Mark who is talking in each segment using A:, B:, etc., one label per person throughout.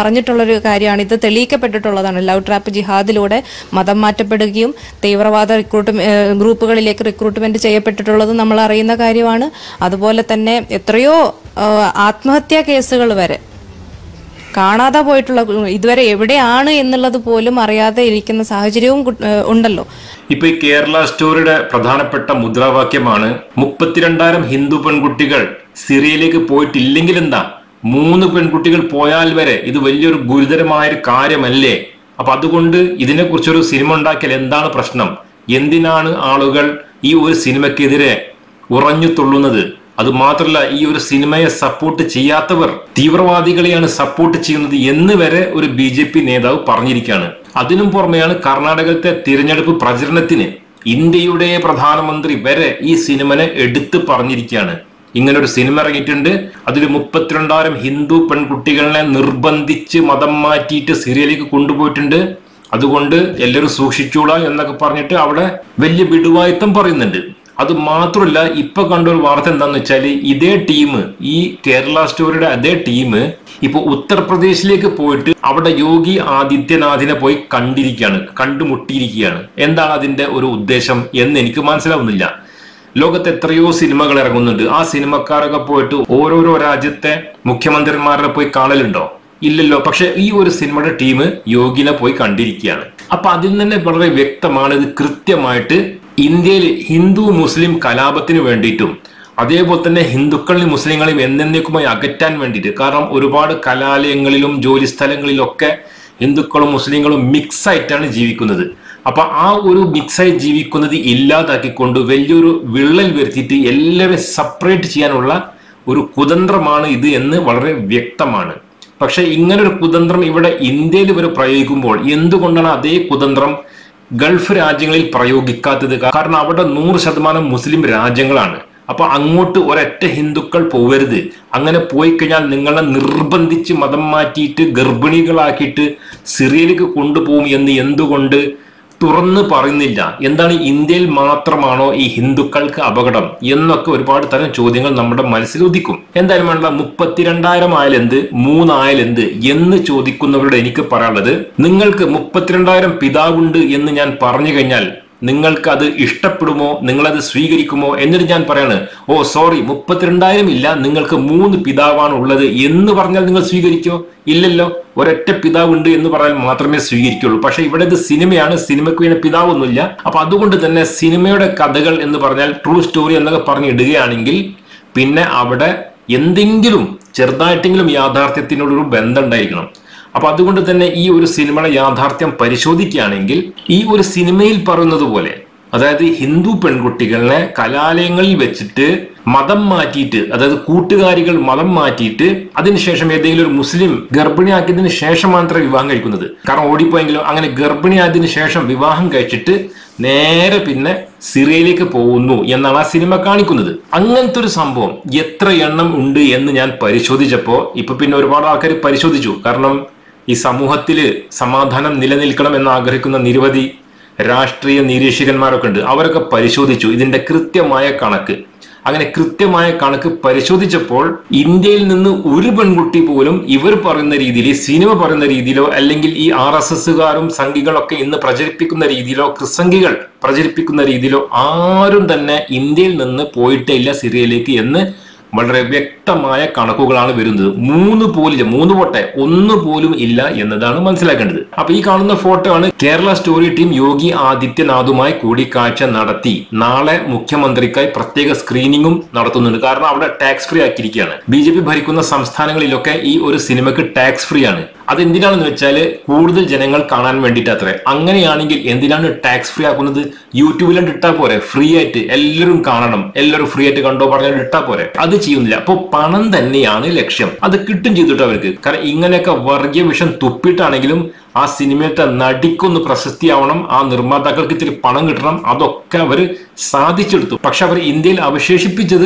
A: പറഞ്ഞിട്ടുള്ളൊരു കാര്യമാണ് ഇത് തെളിയിക്കപ്പെട്ടിട്ടുള്ളതാണ് ലവ് ട്രാപ്പ് ജിഹാദിലൂടെ മതം മാറ്റപ്പെടുകയും തീവ്രവാദ റിക്രൂട്ട് ഗ്രൂപ്പുകളിലേക്ക് റിക്രൂട്ട്മെന്റ് ചെയ്യപ്പെട്ടിട്ടുള്ളത് നമ്മൾ അറിയുന്ന കാര്യമാണ് അതുപോലെ തന്നെ എത്രയോ ആ, ആത്മഹത്യാ കേസുകൾ വരെ കാണാതെ പോയിട്ടുള്ള ഇതുവരെ എവിടെയാണ് എന്നുള്ളത് പോലും അറിയാതെ ഇരിക്കുന്ന സാഹചര്യവും കു- ഏഹ് ഉണ്ടല്ലോ
B: ഇപ്പൊ ഈ കേരള സ്റ്റോറിയുടെ പ്രധാനപ്പെട്ട മുദ്രാവാക്യമാണ് മുപ്പത്തിരണ്ടായിരം ഹിന്ദു പെൺകുട്ടികൾ സിറിയയിലേക്ക് പോയിട്ടില്ലെങ്കിൽ എന്താ മൂന്ന് പെൺകുട്ടികൾ പോയാൽ വരെ ഇത് വലിയൊരു ഗുരുതരമായ ഒരു കാര്യമല്ലേ അപ്പൊ അതുകൊണ്ട് ഇതിനെക്കുറിച്ചൊരു സിനിമ ഉണ്ടാക്കിയാൽ എന്താണ് പ്രശ്നം എന്തിനാണ് ആളുകൾ ഈ ഒരു സിനിമയ്ക്കെതിരെ ഉറഞ്ഞു തുള്ളുന്നത് അത് മാത്രമല്ല ഈ ഒരു സിനിമയെ സപ്പോർട്ട് ചെയ്യാത്തവർ തീവ്രവാദികളെയാണ് സപ്പോർട്ട് ചെയ്യുന്നത് എന്ന് വരെ ഒരു ബി ജെ പി നേതാവ് പറഞ്ഞിരിക്കുകയാണ് അതിനും പുറമെയാണ് കർണാടകത്തെ തിരഞ്ഞെടുപ്പ് പ്രചരണത്തിന് ഇന്ത്യയുടെ പ്രധാനമന്ത്രി വരെ ഈ സിനിമനെ എടുത്തു പറഞ്ഞിരിക്കുകയാണ് ഇങ്ങനെ ഒരു സിനിമ ഇറങ്ങിയിട്ടുണ്ട് അതിൽ മുപ്പത്തിരണ്ടായിരം ഹിന്ദു പെൺകുട്ടികളെ നിർബന്ധിച്ച് മതം മാറ്റിയിട്ട് സിറിയയിലേക്ക് കൊണ്ടുപോയിട്ടുണ്ട് അതുകൊണ്ട് എല്ലാവരും സൂക്ഷിച്ചോളാം എന്നൊക്കെ പറഞ്ഞിട്ട് അവിടെ വലിയ വിടുവായത്തം പറയുന്നുണ്ട് അത് മാത്രമല്ല ഇപ്പൊ കണ്ട ഒരു വാർത്ത എന്താന്ന് വെച്ചാൽ ഇതേ ടീം ഈ കേരള സ്റ്റോറിയുടെ അതേ ടീം ഇപ്പൊ ഉത്തർപ്രദേശിലേക്ക് പോയിട്ട് അവിടെ യോഗി ആദിത്യനാഥിനെ പോയി കണ്ടിരിക്കുകയാണ് കണ്ടുമുട്ടിയിരിക്കുകയാണ് എന്താണ് അതിന്റെ ഒരു ഉദ്ദേശം എന്ന് എനിക്ക് മനസ്സിലാവുന്നില്ല ലോകത്ത് എത്രയോ സിനിമകൾ ഇറങ്ങുന്നുണ്ട് ആ സിനിമക്കാരൊക്കെ പോയിട്ട് ഓരോരോ രാജ്യത്തെ മുഖ്യമന്ത്രിമാരെ പോയി കാണലുണ്ടോ ഇല്ലല്ലോ പക്ഷെ ഈ ഒരു സിനിമയുടെ ടീം യോഗിനെ പോയി കണ്ടിരിക്കുകയാണ് അപ്പൊ അതിൽ തന്നെ വളരെ വ്യക്തമാണ് ഇത് കൃത്യമായിട്ട് ഇന്ത്യയിൽ ഹിന്ദു മുസ്ലിം കലാപത്തിന് വേണ്ടിയിട്ടും അതേപോലെ തന്നെ ഹിന്ദുക്കളെയും മുസ്ലിങ്ങളെയും എന്നേക്കുമായി അകറ്റാൻ വേണ്ടിയിട്ട് കാരണം ഒരുപാട് കലാലയങ്ങളിലും ജോലി സ്ഥലങ്ങളിലൊക്കെ ഹിന്ദുക്കളും മുസ്ലിങ്ങളും മിക്സ് ആയിട്ടാണ് ജീവിക്കുന്നത് അപ്പൊ ആ ഒരു മിക്സായി ജീവിക്കുന്നത് ഇല്ലാതാക്കിക്കൊണ്ട് വലിയൊരു വിള്ളൽ വരുത്തിയിട്ട് എല്ലാവരും സെപ്പറേറ്റ് ചെയ്യാനുള്ള ഒരു കുതന്ത്രമാണ് ഇത് എന്ന് വളരെ വ്യക്തമാണ് പക്ഷെ ഇങ്ങനൊരു കുതന്ത്രം ഇവിടെ ഇന്ത്യയിൽ ഇവർ പ്രയോഗിക്കുമ്പോൾ എന്തുകൊണ്ടാണ് അതേ കുതന്ത്രം ഗൾഫ് രാജ്യങ്ങളിൽ പ്രയോഗിക്കാത്തത് കാരണം അവിടെ നൂറ് ശതമാനം മുസ്ലിം രാജ്യങ്ങളാണ് അപ്പൊ അങ്ങോട്ട് ഒരൊറ്റ ഹിന്ദുക്കൾ പോവരുത് അങ്ങനെ പോയി കഴിഞ്ഞാൽ നിങ്ങളെ നിർബന്ധിച്ച് മതം മാറ്റിയിട്ട് ഗർഭിണികളാക്കിയിട്ട് സിറിയയിലേക്ക് കൊണ്ടുപോകും എന്ന് എന്തുകൊണ്ട് തുറന്ന് പറയുന്നില്ല എന്താണ് ഇന്ത്യയിൽ മാത്രമാണോ ഈ ഹിന്ദുക്കൾക്ക് അപകടം എന്നൊക്കെ ഒരുപാട് തരം ചോദ്യങ്ങൾ നമ്മുടെ മനസ്സിൽ ഉദിക്കും എന്തായാലും വേണ്ട മുപ്പത്തിരണ്ടായിരം ആയാലെന്ത് മൂന്നായാലെന്ത് എന്ന് ചോദിക്കുന്നവരോട് എനിക്ക് പറയാനുള്ളത് നിങ്ങൾക്ക് മുപ്പത്തിരണ്ടായിരം പിതാവുണ്ട് എന്ന് ഞാൻ പറഞ്ഞു കഴിഞ്ഞാൽ നിങ്ങൾക്ക് അത് ഇഷ്ടപ്പെടുമോ നിങ്ങളത് സ്വീകരിക്കുമോ എന്നിട്ട് ഞാൻ പറയാണ് ഓ സോറി മുപ്പത്തിരണ്ടായിരം ഇല്ല നിങ്ങൾക്ക് മൂന്ന് പിതാവാണ് ഉള്ളത് എന്ന് പറഞ്ഞാൽ നിങ്ങൾ സ്വീകരിക്കോ ഇല്ലല്ലോ ഒരൊറ്റ പിതാവുണ്ട് എന്ന് പറഞ്ഞാൽ മാത്രമേ സ്വീകരിക്കുള്ളൂ പക്ഷെ ഇവിടെ ഇത് സിനിമയാണ് സിനിമയ്ക്ക് പിന്നെ പിതാവൊന്നുമില്ല അപ്പൊ അതുകൊണ്ട് തന്നെ സിനിമയുടെ കഥകൾ എന്ന് പറഞ്ഞാൽ ട്രൂ സ്റ്റോറി എന്നൊക്കെ പറഞ്ഞിടുകയാണെങ്കിൽ പിന്നെ അവിടെ എന്തെങ്കിലും ചെറുതായിട്ടെങ്കിലും യാഥാർത്ഥ്യത്തിനോടൊരു ബന്ധം ഉണ്ടായിരിക്കണം അപ്പൊ അതുകൊണ്ട് തന്നെ ഈ ഒരു സിനിമയുടെ യാഥാർത്ഥ്യം പരിശോധിക്കുകയാണെങ്കിൽ ഈ ഒരു സിനിമയിൽ പറയുന്നത് പോലെ അതായത് ഹിന്ദു പെൺകുട്ടികളെ കലാലയങ്ങളിൽ വെച്ചിട്ട് മതം മാറ്റിയിട്ട് അതായത് കൂട്ടുകാരികൾ മതം മാറ്റിയിട്ട് അതിനുശേഷം ഏതെങ്കിലും ഒരു മുസ്ലിം ഗർഭിണിയാക്കിയതിനു ശേഷമാണ് അത്ര വിവാഹം കഴിക്കുന്നത് കാരണം ഓടിപ്പോയെങ്കിലും അങ്ങനെ ഗർഭിണിയായതിനു ശേഷം വിവാഹം കഴിച്ചിട്ട് നേരെ പിന്നെ സിറിയയിലേക്ക് പോകുന്നു എന്നാണ് ആ സിനിമ കാണിക്കുന്നത് അങ്ങനത്തെ ഒരു സംഭവം എത്ര എണ്ണം ഉണ്ട് എന്ന് ഞാൻ പരിശോധിച്ചപ്പോ ഇപ്പൊ പിന്നെ ഒരുപാട് ആൾക്കാർ പരിശോധിച്ചു കാരണം ഈ സമൂഹത്തില് സമാധാനം നിലനിൽക്കണം എന്ന് ആഗ്രഹിക്കുന്ന നിരവധി രാഷ്ട്രീയ നിരീക്ഷകന്മാരൊക്കെ ഉണ്ട് അവരൊക്കെ പരിശോധിച്ചു ഇതിന്റെ കൃത്യമായ കണക്ക് അങ്ങനെ കൃത്യമായ കണക്ക് പരിശോധിച്ചപ്പോൾ ഇന്ത്യയിൽ നിന്ന് ഒരു പെൺകുട്ടി പോലും ഇവർ പറയുന്ന രീതിയിൽ ഈ സിനിമ പറയുന്ന രീതിയിലോ അല്ലെങ്കിൽ ഈ ആർ എസ് എസുകാരും സംഘികളൊക്കെ ഇന്ന് പ്രചരിപ്പിക്കുന്ന രീതിയിലോ ക്രിസംഗികൾ പ്രചരിപ്പിക്കുന്ന രീതിയിലോ ആരും തന്നെ ഇന്ത്യയിൽ നിന്ന് പോയിട്ടേ ഇല്ല സിറിയയിലേക്ക് എന്ന് വളരെ വ്യക്തമായ കണക്കുകളാണ് വരുന്നത് മൂന്ന് പോലില്ല മൂന്ന് പോട്ടെ ഒന്ന് പോലും ഇല്ല എന്നതാണ് മനസ്സിലാക്കേണ്ടത് അപ്പൊ ഈ കാണുന്ന ഫോട്ടോ ആണ് കേരള സ്റ്റോറി ടീം യോഗി ആദിത്യനാഥുമായി കൂടിക്കാഴ്ച നടത്തി നാളെ മുഖ്യമന്ത്രിക്കായി പ്രത്യേക സ്ക്രീനിങ്ങും നടത്തുന്നുണ്ട് കാരണം അവിടെ ടാക്സ് ഫ്രീ ആക്കിയിരിക്കുകയാണ് ബി ജെ പി ഭരിക്കുന്ന സംസ്ഥാനങ്ങളിലൊക്കെ ഈ ഒരു സിനിമയ്ക്ക് ടാക്സ് ഫ്രീ ആണ് അതെന്തിനാണെന്ന് വെച്ചാൽ കൂടുതൽ ജനങ്ങൾ കാണാൻ വേണ്ടിയിട്ട് അത്രേ അങ്ങനെയാണെങ്കിൽ എന്തിനാണ് ടാക്സ് ഫ്രീ ആക്കുന്നത് യൂട്യൂബിലും ഇട്ടാൽ പോരെ ഫ്രീ ആയിട്ട് എല്ലാവരും കാണണം എല്ലാവരും ഫ്രീ ആയിട്ട് കണ്ടോ പറഞ്ഞാൽ ഇട്ടാൽ പോരെ അത് ചെയ്യുന്നില്ല അപ്പോൾ പണം തന്നെയാണ് ലക്ഷ്യം അത് കിട്ടും ചെയ്തിട്ട് അവർക്ക് കാരണം ഇങ്ങനെയൊക്കെ വർഗീയ വിഷം തുപ്പിയിട്ടാണെങ്കിലും ആ സിനിമയുടെ നടിക്കൊന്ന് പ്രശസ്തിയാവണം ആ നിർമ്മാതാക്കൾക്ക് ഇത്തിരി പണം കിട്ടണം അതൊക്കെ അവർ സാധിച്ചെടുത്തു പക്ഷെ അവർ ഇന്ത്യയിൽ അവശേഷിപ്പിച്ചത്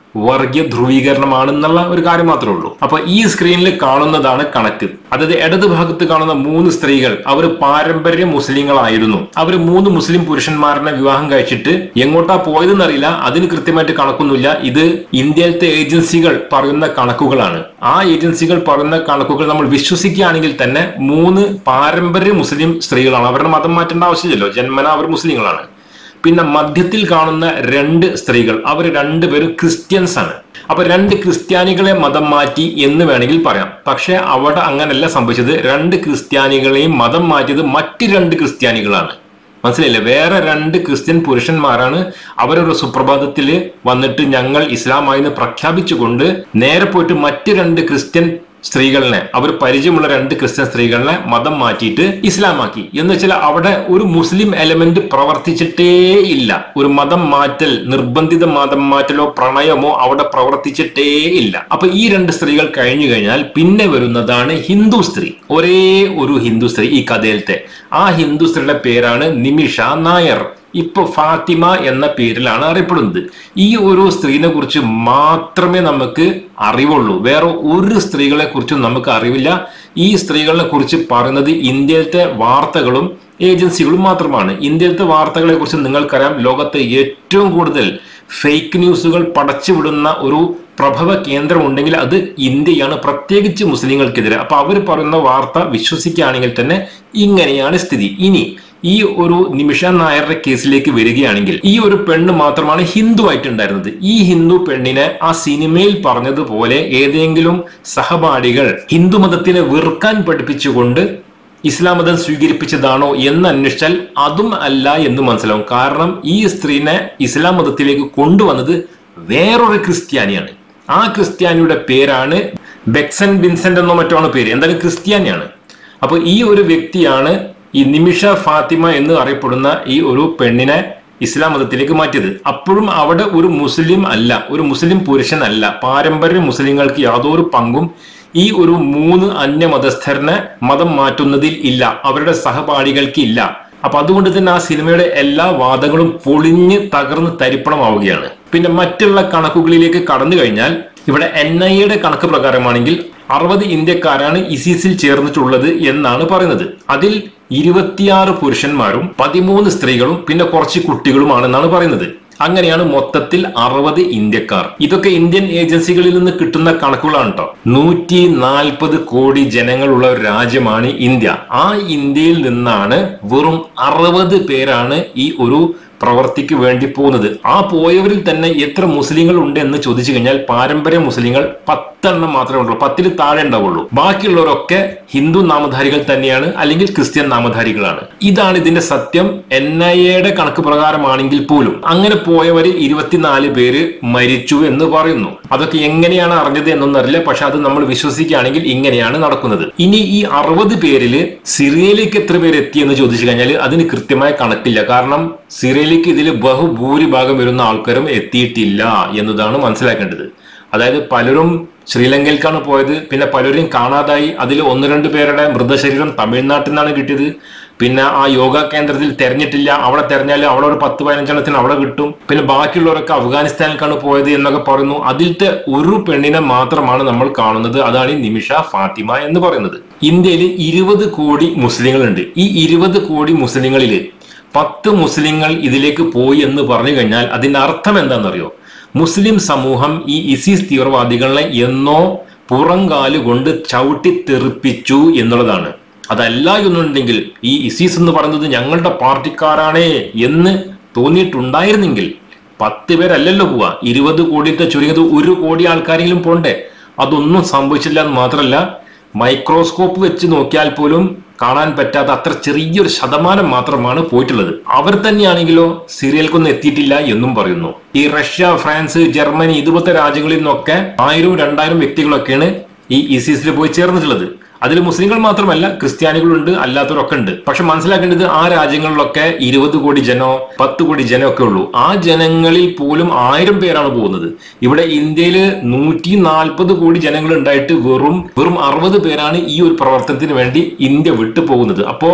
B: വർഗീയ ധ്രുവീകരണമാണെന്നുള്ള ഒരു കാര്യം മാത്രമേ ഉള്ളൂ അപ്പൊ ഈ സ്ക്രീനിൽ കാണുന്നതാണ് കണക്ക് അതായത് ഇടത് ഭാഗത്ത് കാണുന്ന മൂന്ന് സ്ത്രീകൾ അവർ പാരമ്പര്യ മുസ്ലിങ്ങളായിരുന്നു അവർ മൂന്ന് മുസ്ലിം പുരുഷന്മാരെ വിവാഹം കഴിച്ചിട്ട് എങ്ങോട്ടാ പോയതെന്നറിയില്ല അതിന് കൃത്യമായിട്ട് കണക്കൊന്നുമില്ല ഇത് ഇന്ത്യയിലത്തെ ഏജൻസികൾ പറയുന്ന കണക്കുകളാണ് ആ ഏജൻസികൾ പറയുന്ന കണക്കുകൾ നമ്മൾ വിശ്വസിക്കുകയാണെങ്കിൽ തന്നെ മൂന്ന് പാരമ്പര്യ മുസ്ലിം സ്ത്രീകളാണ് അവരുടെ മതം മാറ്റേണ്ട ആവശ്യമില്ലല്ലോ ജന്മന അവർ മുസ്ലിങ്ങളാണ് പിന്നെ മധ്യത്തിൽ കാണുന്ന രണ്ട് സ്ത്രീകൾ അവർ രണ്ടുപേരും ക്രിസ്ത്യൻസ് ആണ് അപ്പൊ രണ്ട് ക്രിസ്ത്യാനികളെ മതം മാറ്റി എന്ന് വേണമെങ്കിൽ പറയാം പക്ഷെ അവിടെ അങ്ങനല്ല സംഭവിച്ചത് രണ്ട് ക്രിസ്ത്യാനികളെയും മതം മാറ്റിയത് മറ്റ് രണ്ട് ക്രിസ്ത്യാനികളാണ് മനസ്സിലായില്ലേ വേറെ രണ്ട് ക്രിസ്ത്യൻ പുരുഷന്മാരാണ് അവരൊരു സുപ്രഭാതത്തിൽ വന്നിട്ട് ഞങ്ങൾ ഇസ്ലാമായെന്ന് പ്രഖ്യാപിച്ചുകൊണ്ട് നേരെ പോയിട്ട് മറ്റ് രണ്ട് ക്രിസ്ത്യൻ സ്ത്രീകളിനെ അവർ പരിചയമുള്ള രണ്ട് ക്രിസ്ത്യൻ സ്ത്രീകളിനെ മതം മാറ്റിയിട്ട് ഇസ്ലാമാക്കി എന്ന് വെച്ചാൽ അവിടെ ഒരു മുസ്ലിം എലമെന്റ് പ്രവർത്തിച്ചിട്ടേ ഇല്ല ഒരു മതം മാറ്റൽ നിർബന്ധിത മതം മാറ്റലോ പ്രണയമോ അവിടെ പ്രവർത്തിച്ചിട്ടേ ഇല്ല അപ്പൊ ഈ രണ്ട് സ്ത്രീകൾ കഴിഞ്ഞു കഴിഞ്ഞാൽ പിന്നെ വരുന്നതാണ് ഹിന്ദു സ്ത്രീ ഒരേ ഒരു ഹിന്ദു സ്ത്രീ ഈ കഥയിലത്തെ ആ ഹിന്ദു സ്ത്രീയുടെ പേരാണ് നിമിഷ നായർ ഇപ്പൊ ഫാത്തിമ എന്ന പേരിലാണ് അറിയപ്പെടുന്നത് ഈ ഒരു സ്ത്രീനെ കുറിച്ച് മാത്രമേ നമുക്ക് അറിവുള്ളൂ വേറെ ഒരു സ്ത്രീകളെ കുറിച്ചും നമുക്ക് അറിവില്ല ഈ സ്ത്രീകളെ കുറിച്ച് പറയുന്നത് ഇന്ത്യയിലത്തെ വാർത്തകളും ഏജൻസികളും മാത്രമാണ് ഇന്ത്യയിലത്തെ വാർത്തകളെ കുറിച്ച് നിങ്ങൾക്കറിയാം ലോകത്തെ ഏറ്റവും കൂടുതൽ ഫേക്ക് ന്യൂസുകൾ പടച്ചുവിടുന്ന ഒരു പ്രഭവ കേന്ദ്രം ഉണ്ടെങ്കിൽ അത് ഇന്ത്യയാണ് പ്രത്യേകിച്ച് മുസ്ലിങ്ങൾക്കെതിരെ അപ്പൊ അവർ പറയുന്ന വാർത്ത വിശ്വസിക്കുകയാണെങ്കിൽ തന്നെ ഇങ്ങനെയാണ് സ്ഥിതി ഇനി ഈ ഒരു നിമിഷ നായരുടെ കേസിലേക്ക് വരികയാണെങ്കിൽ ഈ ഒരു പെണ്ണ് മാത്രമാണ് ഹിന്ദു ആയിട്ടുണ്ടായിരുന്നത് ഈ ഹിന്ദു പെണ്ണിനെ ആ സിനിമയിൽ പറഞ്ഞതുപോലെ ഏതെങ്കിലും സഹപാഠികൾ ഹിന്ദു മതത്തിനെ വെറുക്കാൻ പഠിപ്പിച്ചുകൊണ്ട് ഇസ്ലാം മതം സ്വീകരിപ്പിച്ചതാണോ എന്ന് അന്വേഷിച്ചാൽ അതും അല്ല എന്ന് മനസ്സിലാവും കാരണം ഈ സ്ത്രീനെ ഇസ്ലാം മതത്തിലേക്ക് കൊണ്ടുവന്നത് വേറൊരു ക്രിസ്ത്യാനിയാണ് ആ ക്രിസ്ത്യാനിയുടെ പേരാണ് ബെക്സൻ വിൻസെന്റ് എന്നോ മറ്റോ ആണ് പേര് എന്തായാലും ക്രിസ്ത്യാനിയാണ് അപ്പൊ ഈ ഒരു വ്യക്തിയാണ് ഈ നിമിഷ ഫാത്തിമ എന്ന് അറിയപ്പെടുന്ന ഈ ഒരു പെണ്ണിനെ ഇസ്ലാം മതത്തിലേക്ക് മാറ്റിയത് അപ്പോഴും അവിടെ ഒരു മുസ്ലിം അല്ല ഒരു മുസ്ലിം പുരുഷൻ അല്ല പാരമ്പര്യ മുസ്ലിങ്ങൾക്ക് യാതൊരു പങ്കും ഈ ഒരു മൂന്ന് അന്യമതസ്ഥരനെ മതം മാറ്റുന്നതിൽ ഇല്ല അവരുടെ സഹപാഠികൾക്ക് ഇല്ല അപ്പൊ അതുകൊണ്ട് തന്നെ ആ സിനിമയുടെ എല്ലാ വാദങ്ങളും പൊളിഞ്ഞ് തകർന്ന് തരിപ്പണമാവുകയാണ് പിന്നെ മറ്റുള്ള കണക്കുകളിലേക്ക് കടന്നു കഴിഞ്ഞാൽ ഇവിടെ എൻ ഐ എയുടെ കണക്ക് പ്രകാരമാണെങ്കിൽ അറുപത് ഇന്ത്യക്കാരാണ് ഇസിസിൽ ചേർന്നിട്ടുള്ളത് എന്നാണ് പറയുന്നത് അതിൽ ഇരുപത്തിയാറ് പുരുഷന്മാരും പതിമൂന്ന് സ്ത്രീകളും പിന്നെ കുറച്ച് കുട്ടികളുമാണെന്നാണ് പറയുന്നത് അങ്ങനെയാണ് മൊത്തത്തിൽ അറുപത് ഇന്ത്യക്കാർ ഇതൊക്കെ ഇന്ത്യൻ ഏജൻസികളിൽ നിന്ന് കിട്ടുന്ന കണക്കുകളാണ് കേട്ടോ നൂറ്റി നാൽപ്പത് കോടി ജനങ്ങളുള്ള ഒരു രാജ്യമാണ് ഇന്ത്യ ആ ഇന്ത്യയിൽ നിന്നാണ് വെറും അറുപത് പേരാണ് ഈ ഒരു പ്രവർത്തിക്ക് വേണ്ടി പോകുന്നത് ആ പോയവരിൽ തന്നെ എത്ര മുസ്ലിങ്ങൾ ഉണ്ട് എന്ന് ചോദിച്ചു കഴിഞ്ഞാൽ പാരമ്പര്യ മുസ്ലിങ്ങൾ പത്തെണ്ണം മാത്രമേ ഉള്ളൂ പത്തിൽ താഴെ ഉണ്ടാവുള്ളൂ ബാക്കിയുള്ളവരൊക്കെ ഹിന്ദു നാമധാരികൾ തന്നെയാണ് അല്ലെങ്കിൽ ക്രിസ്ത്യൻ നാമധാരികളാണ് ഇതാണ് ഇതിന്റെ സത്യം എൻ ഐ എയുടെ കണക്ക് പ്രകാരമാണെങ്കിൽ പോലും അങ്ങനെ പോയവരിൽ ഇരുപത്തിനാല് പേര് മരിച്ചു എന്ന് പറയുന്നു അതൊക്കെ എങ്ങനെയാണ് അറിഞ്ഞത് എന്നൊന്നും അറിയില്ല പക്ഷെ അത് നമ്മൾ വിശ്വസിക്കുകയാണെങ്കിൽ ഇങ്ങനെയാണ് നടക്കുന്നത് ഇനി ഈ അറുപത് പേരില് സിറിയയിലേക്ക് എത്ര പേര് എത്തി എന്ന് ചോദിച്ചു കഴിഞ്ഞാൽ അതിന് കൃത്യമായ കണക്കില്ല കാരണം സിറിയയിലേക്ക് ഇതിൽ ബഹുഭൂരിഭാഗം വരുന്ന ആൾക്കാരും എത്തിയിട്ടില്ല എന്നതാണ് മനസ്സിലാക്കേണ്ടത് അതായത് പലരും ശ്രീലങ്കയിലേക്കാണ് പോയത് പിന്നെ പലരും കാണാതായി അതിൽ ഒന്ന് രണ്ട് പേരുടെ മൃതശരീരം തമിഴ്നാട്ടിൽ നിന്നാണ് കിട്ടിയത് പിന്നെ ആ യോഗ കേന്ദ്രത്തിൽ തെരഞ്ഞിട്ടില്ല അവിടെ തെരഞ്ഞാൽ അവിടെ ഒരു പത്ത് പതിനഞ്ചെണ്ണത്തിന് അവിടെ കിട്ടും പിന്നെ ബാക്കിയുള്ളവരൊക്കെ അഫ്ഗാനിസ്ഥാനിലേക്കാണ് പോയത് എന്നൊക്കെ പറയുന്നു അതിലത്തെ ഒരു പെണ്ണിനെ മാത്രമാണ് നമ്മൾ കാണുന്നത് അതാണ് ഈ നിമിഷ ഫാത്തിമ എന്ന് പറയുന്നത് ഇന്ത്യയിൽ ഇരുപത് കോടി മുസ്ലിങ്ങളുണ്ട് ഈ ഇരുപത് കോടി മുസ്ലിങ്ങളിൽ പത്ത് മുസ്ലിങ്ങൾ ഇതിലേക്ക് പോയി എന്ന് പറഞ്ഞു കഴിഞ്ഞാൽ അതിന്റെ അർത്ഥം എന്താണെന്നറിയോ മുസ്ലിം സമൂഹം ഈ ഇസിസ് തീവ്രവാദികളെ എന്നോ പുറംകാല് കൊണ്ട് ചവിട്ടി തെറിപ്പിച്ചു എന്നുള്ളതാണ് അതല്ല എന്നുണ്ടെങ്കിൽ ഈ ഇസീസ് എന്ന് പറയുന്നത് ഞങ്ങളുടെ പാർട്ടിക്കാരാണേ എന്ന് തോന്നിയിട്ടുണ്ടായിരുന്നെങ്കിൽ പത്ത് പേരല്ലല്ലോ പോവാ ഇരുപത് കോടിയത്തെ ചുരുങ്ങിയത് ഒരു കോടി ആൾക്കാരെങ്കിലും പോണ്ടേ അതൊന്നും സംഭവിച്ചില്ല എന്ന് മാത്രമല്ല മൈക്രോസ്കോപ്പ് വെച്ച് നോക്കിയാൽ പോലും കാണാൻ പറ്റാത്ത അത്ര ചെറിയൊരു ശതമാനം മാത്രമാണ് പോയിട്ടുള്ളത് അവർ തന്നെയാണെങ്കിലോ സിറിയൽക്കൊന്നും എത്തിയിട്ടില്ല എന്നും പറയുന്നു ഈ റഷ്യ ഫ്രാൻസ് ജർമ്മനി ഇതുപോലത്തെ രാജ്യങ്ങളിൽ നിന്നൊക്കെ ആയിരവും രണ്ടായിരം വ്യക്തികളൊക്കെയാണ് ഈ ഇസിസിൽ പോയി ചേർന്നിട്ടുള്ളത് അതിൽ മുസ്ലിങ്ങൾ മാത്രമല്ല ക്രിസ്ത്യാനികളുണ്ട് അല്ലാത്തവരൊക്കെ ഉണ്ട് പക്ഷെ മനസ്സിലാക്കേണ്ടത് ആ രാജ്യങ്ങളിലൊക്കെ ഇരുപത് കോടി ജനോ പത്ത് കോടി ജനോ ഒക്കെ ഉള്ളൂ ആ ജനങ്ങളിൽ പോലും ആയിരം പേരാണ് പോകുന്നത് ഇവിടെ ഇന്ത്യയിൽ നൂറ്റി നാൽപ്പത് കോടി ജനങ്ങൾ ഉണ്ടായിട്ട് വെറും വെറും അറുപത് പേരാണ് ഈ ഒരു പ്രവർത്തനത്തിന് വേണ്ടി ഇന്ത്യ വിട്ടു പോകുന്നത് അപ്പോ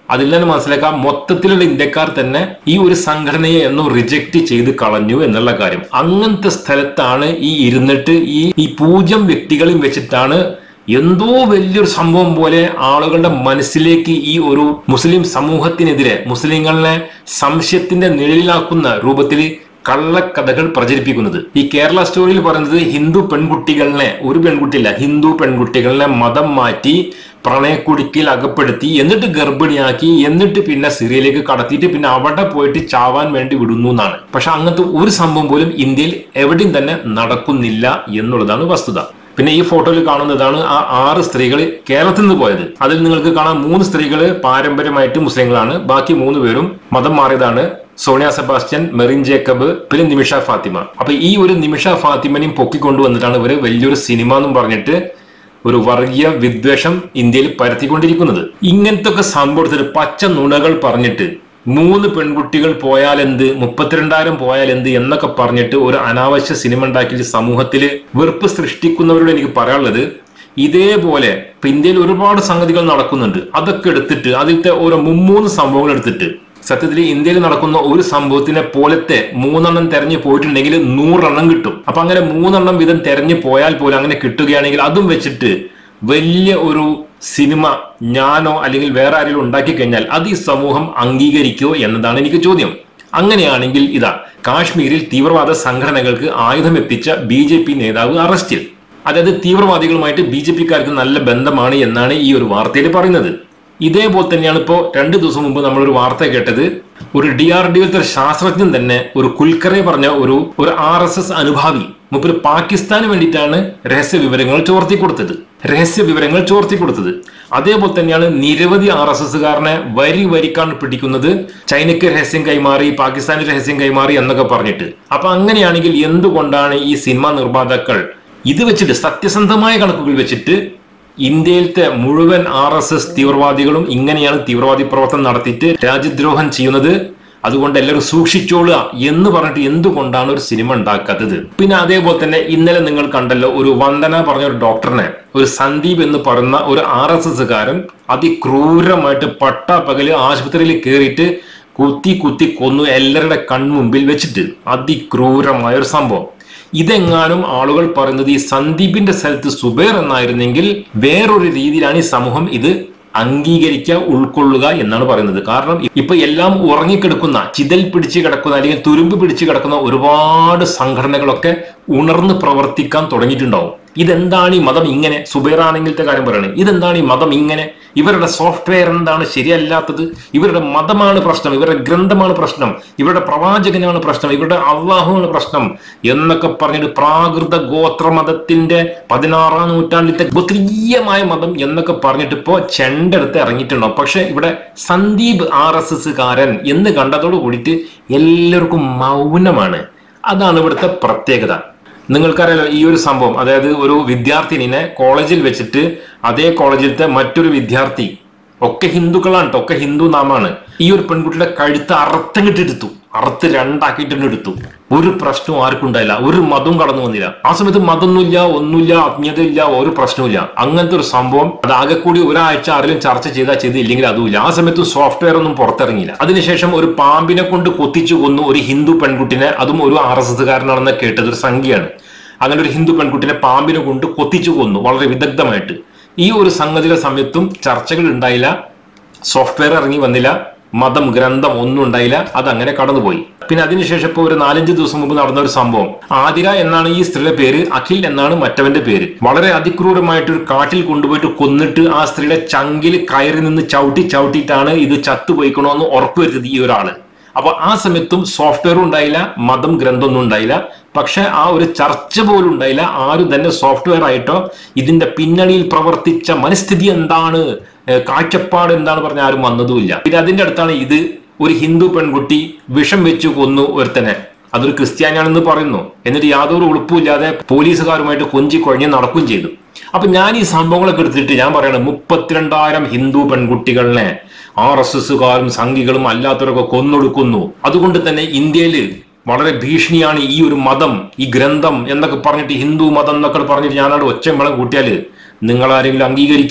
B: അതിൽ നിന്ന് മനസ്സിലാക്കാം മൊത്തത്തിലുള്ള ഇന്ത്യക്കാർ തന്നെ ഈ ഒരു സംഘടനയെ എന്നും റിജക്ട് ചെയ്ത് കളഞ്ഞു എന്നുള്ള കാര്യം അങ്ങനത്തെ സ്ഥലത്താണ് ഈ ഇരുന്നിട്ട് ഈ ഈ പൂജ്യം വ്യക്തികളെയും വെച്ചിട്ടാണ് എന്തോ വലിയൊരു സംഭവം പോലെ ആളുകളുടെ മനസ്സിലേക്ക് ഈ ഒരു മുസ്ലിം സമൂഹത്തിനെതിരെ മുസ്ലിങ്ങളെ സംശയത്തിന്റെ നിഴലിലാക്കുന്ന രൂപത്തിൽ കള്ളക്കഥകൾ പ്രചരിപ്പിക്കുന്നത് ഈ കേരള സ്റ്റോറിയിൽ പറയുന്നത് ഹിന്ദു പെൺകുട്ടികളെ ഒരു പെൺകുട്ടിയില്ല ഹിന്ദു പെൺകുട്ടികളെ മതം മാറ്റി പ്രണയക്കുടുക്കിൽ അകപ്പെടുത്തി എന്നിട്ട് ഗർഭിണിയാക്കി എന്നിട്ട് പിന്നെ സിറിയയിലേക്ക് കടത്തിയിട്ട് പിന്നെ അവിടെ പോയിട്ട് ചാവാൻ വേണ്ടി വിടുന്നു എന്നാണ് പക്ഷെ അങ്ങനത്തെ ഒരു സംഭവം പോലും ഇന്ത്യയിൽ എവിടെയും തന്നെ നടക്കുന്നില്ല എന്നുള്ളതാണ് വസ്തുത പിന്നെ ഈ ഫോട്ടോയിൽ കാണുന്നതാണ് ആ ആറ് സ്ത്രീകൾ കേരളത്തിൽ നിന്ന് പോയത് അതിൽ നിങ്ങൾക്ക് കാണാം മൂന്ന് സ്ത്രീകൾ പാരമ്പര്യമായിട്ട് മുസ്ലിങ്ങളാണ് ബാക്കി മൂന്ന് പേരും മതം മാറിയതാണ് സോണിയ സെബാസ്റ്റ്യൻ മെറിൻ ജേക്കബ് പിന്നെ നിമിഷ ഫാത്തിമ അപ്പൊ ഈ ഒരു നിമിഷ ഫാത്തിമനെയും പൊക്കിക്കൊണ്ടുവന്നിട്ടാണ് ഇവര് വലിയൊരു സിനിമ എന്നും പറഞ്ഞിട്ട് ഒരു വർഗീയ വിദ്വേഷം ഇന്ത്യയിൽ പരത്തിക്കൊണ്ടിരിക്കുന്നത് ഇങ്ങനത്തെ ഒക്കെ സംഭവത്തിൽ പച്ച നുണകൾ പറഞ്ഞിട്ട് മൂന്ന് പെൺകുട്ടികൾ പോയാൽ എന്ത് മുപ്പത്തിരണ്ടായിരം പോയാൽ എന്ത് എന്നൊക്കെ പറഞ്ഞിട്ട് ഒരു അനാവശ്യ സിനിമ ഉണ്ടാക്കി സമൂഹത്തിൽ വെറുപ്പ് സൃഷ്ടിക്കുന്നവരോട് എനിക്ക് പറയാനുള്ളത് ഇതേപോലെ ഇപ്പൊ ഇന്ത്യയിൽ ഒരുപാട് സംഗതികൾ നടക്കുന്നുണ്ട് അതൊക്കെ എടുത്തിട്ട് അതിലത്തെ ഓരോ മുമ്മൂന്ന് സംഭവങ്ങൾ എടുത്തിട്ട് സത്യത്തിൽ ഇന്ത്യയിൽ നടക്കുന്ന ഒരു സംഭവത്തിനെ പോലത്തെ മൂന്നെണ്ണം തെരഞ്ഞു പോയിട്ടുണ്ടെങ്കിൽ നൂറെണ്ണം കിട്ടും അപ്പൊ അങ്ങനെ മൂന്നെണ്ണം വീതം തെരഞ്ഞു പോയാൽ പോലും അങ്ങനെ കിട്ടുകയാണെങ്കിൽ അതും വെച്ചിട്ട് വലിയ ഒരു സിനിമ ഞാനോ അല്ലെങ്കിൽ വേറെ ആരെങ്കിലും ഉണ്ടാക്കി കഴിഞ്ഞാൽ അത് ഈ സമൂഹം അംഗീകരിക്കോ എന്നതാണ് എനിക്ക് ചോദ്യം അങ്ങനെയാണെങ്കിൽ ഇതാ കാശ്മീരിൽ തീവ്രവാദ സംഘടനകൾക്ക് ആയുധം എത്തിച്ച ബി ജെ പി നേതാവ് അറസ്റ്റിൽ അതായത് തീവ്രവാദികളുമായിട്ട് ബി ജെ പിക്കാർക്ക് നല്ല ബന്ധമാണ് എന്നാണ് ഈ ഒരു വാർത്തയിൽ പറയുന്നത് ഇതേപോലെ തന്നെയാണ് ഇപ്പോൾ രണ്ട് ദിവസം മുമ്പ് നമ്മളൊരു വാർത്ത കേട്ടത് ഒരു ഡി ആർ ഡി ഒരു ശാസ്ത്രജ്ഞൻ തന്നെ ഒരു കുൽക്കറെ പറഞ്ഞ ഒരു ഒരു ആർ എസ് എസ് അനുഭാവി മുപ്പൊരു പാകിസ്ഥാന് വേണ്ടിയിട്ടാണ് രഹസ്യ വിവരങ്ങൾ ചോർത്തി കൊടുത്തത് രഹസ്യ വിവരങ്ങൾ ചോർത്തി കൊടുത്തത് അതേപോലെ തന്നെയാണ് നിരവധി ആർ എസ് എസ്സുകാരനെ വരി വരിക്കാണ് പിടിക്കുന്നത് ചൈനയ്ക്ക് രഹസ്യം കൈമാറി പാകിസ്ഥാന് രഹസ്യം കൈമാറി എന്നൊക്കെ പറഞ്ഞിട്ട് അപ്പൊ അങ്ങനെയാണെങ്കിൽ എന്തുകൊണ്ടാണ് ഈ സിനിമാ നിർമ്മാതാക്കൾ ഇത് വെച്ചിട്ട് സത്യസന്ധമായ കണക്കുകൾ വെച്ചിട്ട് ഇന്ത്യയിലത്തെ മുഴുവൻ ആർ എസ് എസ് തീവ്രവാദികളും ഇങ്ങനെയാണ് തീവ്രവാദി പ്രവർത്തനം നടത്തിയിട്ട് രാജ്യദ്രോഹം ചെയ്യുന്നത് അതുകൊണ്ട് എല്ലാവരും സൂക്ഷിച്ചോളുക എന്ന് പറഞ്ഞിട്ട് എന്തുകൊണ്ടാണ് ഒരു സിനിമ ഉണ്ടാക്കാത്തത് പിന്നെ അതേപോലെ തന്നെ ഇന്നലെ നിങ്ങൾ കണ്ടല്ലോ ഒരു വന്ദന പറഞ്ഞ ഒരു ഡോക്ടറിനെ ഒരു സന്ദീപ് എന്ന് പറയുന്ന ഒരു ആർ എസ് എസ്സുകാരൻ അതിക്രൂരമായിട്ട് പട്ടാപ്പകല് ആശുപത്രിയിൽ കയറിയിട്ട് കുത്തി കുത്തി കൊന്നു എല്ലാവരുടെ കൺമുമ്പിൽ വെച്ചിട്ട് അതിക്രൂരമായ ഒരു സംഭവം ഇതെങ്ങാനും ആളുകൾ പറയുന്നത് ഈ സന്ദീപിന്റെ സ്ഥലത്ത് സുബേർ എന്നായിരുന്നെങ്കിൽ വേറൊരു രീതിയിലാണ് ഈ സമൂഹം ഇത് അംഗീകരിക്കുക ഉൾക്കൊള്ളുക എന്നാണ് പറയുന്നത് കാരണം ഇപ്പൊ എല്ലാം ഉറങ്ങിക്കിടക്കുന്ന ചിതൽ പിടിച്ച് കിടക്കുന്ന അല്ലെങ്കിൽ തുരുമ്പ് പിടിച്ച് കിടക്കുന്ന ഒരുപാട് സംഘടനകളൊക്കെ ഉണർന്ന് പ്രവർത്തിക്കാൻ തുടങ്ങിയിട്ടുണ്ടാവും ഇതെന്താണ് ഈ മതം ഇങ്ങനെ സുബൈറാണെങ്കിലത്തെ കാര്യം പറയുന്നത് ഇതെന്താണ് ഈ മതം ഇങ്ങനെ ഇവരുടെ സോഫ്റ്റ്വെയർ എന്താണ് ശരിയല്ലാത്തത് ഇവരുടെ മതമാണ് പ്രശ്നം ഇവരുടെ ഗ്രന്ഥമാണ് പ്രശ്നം ഇവരുടെ പ്രവാചകനാണ് പ്രശ്നം ഇവരുടെ അള്ളാഹുവാണ് പ്രശ്നം എന്നൊക്കെ പറഞ്ഞിട്ട് പ്രാകൃത ഗോത്ര മതത്തിന്റെ പതിനാറാം നൂറ്റാണ്ടിലത്തെ ഗോത്രീയമായ മതം എന്നൊക്കെ പറഞ്ഞിട്ട് ഇപ്പോ ചെണ്ടെടുത്ത് ഇറങ്ങിയിട്ടുണ്ടാവും പക്ഷെ ഇവിടെ സന്ദീപ് ആർ എസ് എസ് കാരൻ എന്ന് കണ്ടതോട് കൂടിയിട്ട് എല്ലാവർക്കും മൗനമാണ് അതാണ് ഇവിടുത്തെ പ്രത്യേകത നിങ്ങൾക്കറിയാലോ ഈ ഒരു സംഭവം അതായത് ഒരു വിദ്യാർത്ഥിനിനെ കോളേജിൽ വെച്ചിട്ട് അതേ കോളേജിലത്തെ മറ്റൊരു വിദ്യാർത്ഥി ഒക്കെ ഹിന്ദുക്കളാണ് ട്ടോ ഒക്കെ ഹിന്ദു നാമാണ് ഈ ഒരു പെൺകുട്ടിയുടെ കഴുത്ത് അറുത്തങ്ങിട്ടെടുത്തു അറുത്ത് രണ്ടാക്കിയിട്ട് എടുത്തു ഒരു പ്രശ്നവും ആർക്കും ഉണ്ടായില്ല ഒരു മതവും കടന്നു വന്നില്ല ആ സമയത്ത് മതമൊന്നുമില്ല ഒന്നുമില്ല ആത്മീയതയില്ല ഒരു പ്രശ്നവുമില്ല അങ്ങനത്തെ ഒരു സംഭവം അത് ആകെ കൂടി ഒരാഴ്ച ആരെങ്കിലും ചർച്ച ചെയ്താൽ ചെയ്തില്ലെങ്കിൽ അതുമില്ല ആ സമയത്ത് സോഫ്റ്റ്വെയർ ഒന്നും പുറത്തിറങ്ങിയില്ല അതിനുശേഷം ഒരു പാമ്പിനെ കൊണ്ട് കൊത്തിച്ചു കൊന്നു ഒരു ഹിന്ദു പെൺകുട്ടിനെ അതും ഒരു ആർ എസ് എസ്സുകാരനാണെന്ന് കേട്ടത് ഒരു സംഖ്യയാണ് അങ്ങനെ ഒരു ഹിന്ദു പെൺകുട്ടിനെ പാമ്പിനെ കൊണ്ട് കൊത്തിച്ചു കൊന്നു വളരെ വിദഗ്ധമായിട്ട് ഈ ഒരു സംഗതിയുടെ സമയത്തും ചർച്ചകൾ ഉണ്ടായില്ല സോഫ്റ്റ്വെയർ ഇറങ്ങി വന്നില്ല മതം ഗ്രന്ഥം ഒന്നും ഉണ്ടായില്ല അത് അങ്ങനെ കടന്നുപോയി പിന്നെ അതിനുശേഷം ഇപ്പോൾ ഒരു നാലഞ്ച് ദിവസം മുമ്പ് നടന്ന ഒരു സംഭവം ആതിര എന്നാണ് ഈ സ്ത്രീയുടെ പേര് അഖിൽ എന്നാണ് മറ്റവന്റെ പേര് വളരെ അതിക്രൂരമായിട്ട് ഒരു കാട്ടിൽ കൊണ്ടുപോയിട്ട് കൊന്നിട്ട് ആ സ്ത്രീയുടെ ചങ്കിൽ കയറി നിന്ന് ചവിട്ടി ചവിട്ടിയിട്ടാണ് ഇത് ചത്തുപോയിക്കണോന്ന് ഉറപ്പുവരുത്തിയത് ഈ ഒരാള് അപ്പൊ ആ സമയത്തും സോഫ്റ്റ്വെയറും ഉണ്ടായില്ല മതം ഗ്രന്ഥമൊന്നും ഉണ്ടായില്ല പക്ഷെ ആ ഒരു ചർച്ച പോലും ഉണ്ടായില്ല ആരും തന്നെ സോഫ്റ്റ്വെയർ ആയിട്ടോ ഇതിന്റെ പിന്നണിയിൽ പ്രവർത്തിച്ച മനസ്ഥിതി എന്താണ് ഏഹ് കാഴ്ചപ്പാട് എന്താണ് പറഞ്ഞ ആരും വന്നതുമില്ല പിന്നെ അതിന്റെ അടുത്താണ് ഇത് ഒരു ഹിന്ദു പെൺകുട്ടി വിഷം വെച്ചു കൊന്നു ഒരുത്തനെ അതൊരു ക്രിസ്ത്യാനിയാണെന്ന് പറയുന്നു എന്നിട്ട് യാതൊരു ഉളുപ്പുമില്ലാതെ പോലീസുകാരുമായിട്ട് കൊഞ്ചി കുഴഞ്ഞ് നടക്കുകയും ചെയ്തു അപ്പൊ ഞാൻ ഈ സംഭവങ്ങളൊക്കെ എടുത്തിട്ട് ഞാൻ പറയണം മുപ്പത്തിരണ്ടായിരം ഹിന്ദു പെൺകുട്ടികളെ ആർ എസ് എസുകാരും സംഘികളും അല്ലാത്തവരൊക്കെ കൊന്നൊടുക്കുന്നു അതുകൊണ്ട് തന്നെ ഇന്ത്യയിൽ വളരെ ഭീഷണിയാണ് ഈ ഒരു മതം ഈ ഗ്രന്ഥം എന്നൊക്കെ പറഞ്ഞിട്ട് ഹിന്ദു മതം എന്നൊക്കെ പറഞ്ഞിട്ട് ഞാനവിടെ ഒച്ചമ്പളം കൂട്ടിയാല് നിങ്ങൾ ആരെങ്കിലും അംഗീകരിക്കോ